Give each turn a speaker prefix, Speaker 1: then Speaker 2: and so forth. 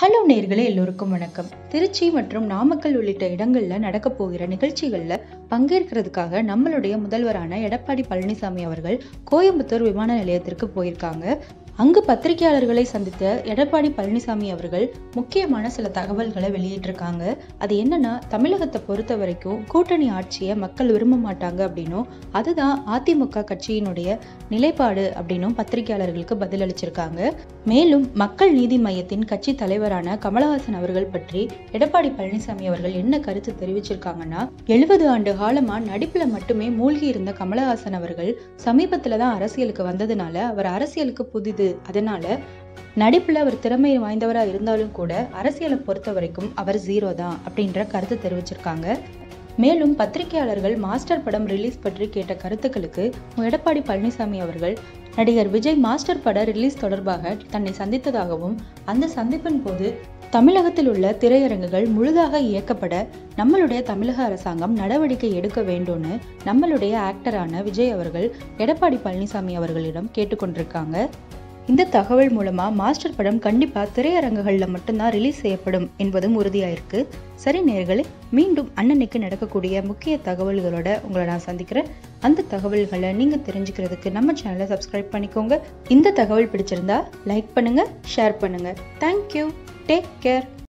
Speaker 1: hello நேர்களே எல்லோருக்கும் வணக்கம் திருச்சி மற்றும் நாமக்கல் உள்ளிட்ட இடங்கள்ல நடக்க போகிற நிகழ்ச்சிகள்ல பங்கேற்கிறதுக்காக நம்மளுடைய முதல்வரான எடப்பாடி பழனிசாமி அவர்கள் கோயம்புத்தூர் விமான நிலையத்திற்கு போயிருக்காங்க அங்கு பத்திரிகையாளர்களை சந்தித்த எடப்பாடி பழனிசாமி அவர்கள் முக்கியமான சில தகவல்களை வெளியிட்டிருக்காங்க அது என்னன்னா தமிழகத்தை பொறுத்த வரைக்கும் கூட்டணி ஆட்சியை மக்கள் விரும்ப மாட்டாங்க அப்படின்னும் அதுதான் அதிமுக கட்சியினுடைய நிலைப்பாடு அப்படின்னும் பத்திரிகையாளர்களுக்கு பதிலளிச்சிருக்காங்க மேலும் மக்கள் நீதி மையத்தின் கட்சி தலைவரான கமலஹாசன் அவர்கள் பற்றி எடப்பாடி பழனிசாமி அவர்கள் என்ன கருத்து தெரிவிச்சிருக்காங்கன்னா எழுபது ஆண்டு காலமா நடிப்புல மட்டுமே மூழ்கி இருந்த கமலஹாசன் அவர்கள் சமீபத்துல தான் அரசியலுக்கு வந்ததுனால அவர் அரசியலுக்கு புதிது அதனால நடிப்புல அவர் திறமை வாய்ந்தவரா இருந்தாலும் கூட அரசியலை பொறுத்த வரைக்கும் அவர் ஜீரோ தான் அப்படின்ற கருத்து தெரிவிச்சிருக்காங்க மேலும் பத்திரிகையாளர்கள் மாஸ்டர் படம் ரிலீஸ் பற்றி கேட்ட கருத்துக்களுக்கு எடப்பாடி பழனிசாமி அவர்கள் நடிகர் விஜய் மாஸ்டர் பட ரிலீஸ் தொடர்பாக தன்னை சந்தித்ததாகவும் அந்த சந்திப்பின் போது தமிழகத்தில் உள்ள திரையரங்குகள் முழுதாக இயக்கப்பட நம்மளுடைய தமிழக அரசாங்கம் நடவடிக்கை எடுக்க வேண்டும்னு நம்மளுடைய ஆக்டரான விஜய் அவர்கள் எடப்பாடி பழனிசாமி அவர்களிடம் கேட்டுக்கொண்டிருக்காங்க இந்த தகவல் மூலமா மாஸ்டர் படம் கண்டிப்பா திரையரங்குகளில் மட்டும்தான் ரிலீஸ் செய்யப்படும் என்பதும் உறுதியாயிருக்கு சரி நேர்களே மீண்டும் அண்ணனுக்கு நடக்கக்கூடிய முக்கிய தகவல்களோட உங்களை நான் சந்திக்கிறேன் அந்த தகவல்களை நீங்க தெரிஞ்சுக்கிறதுக்கு நம்ம சேனலை சப்ஸ்கிரைப் பண்ணிக்கோங்க இந்த தகவல் பிடிச்சிருந்தா லைக் பண்ணுங்க ஷேர் பண்ணுங்க தேங்க்யூ டேக் கேர்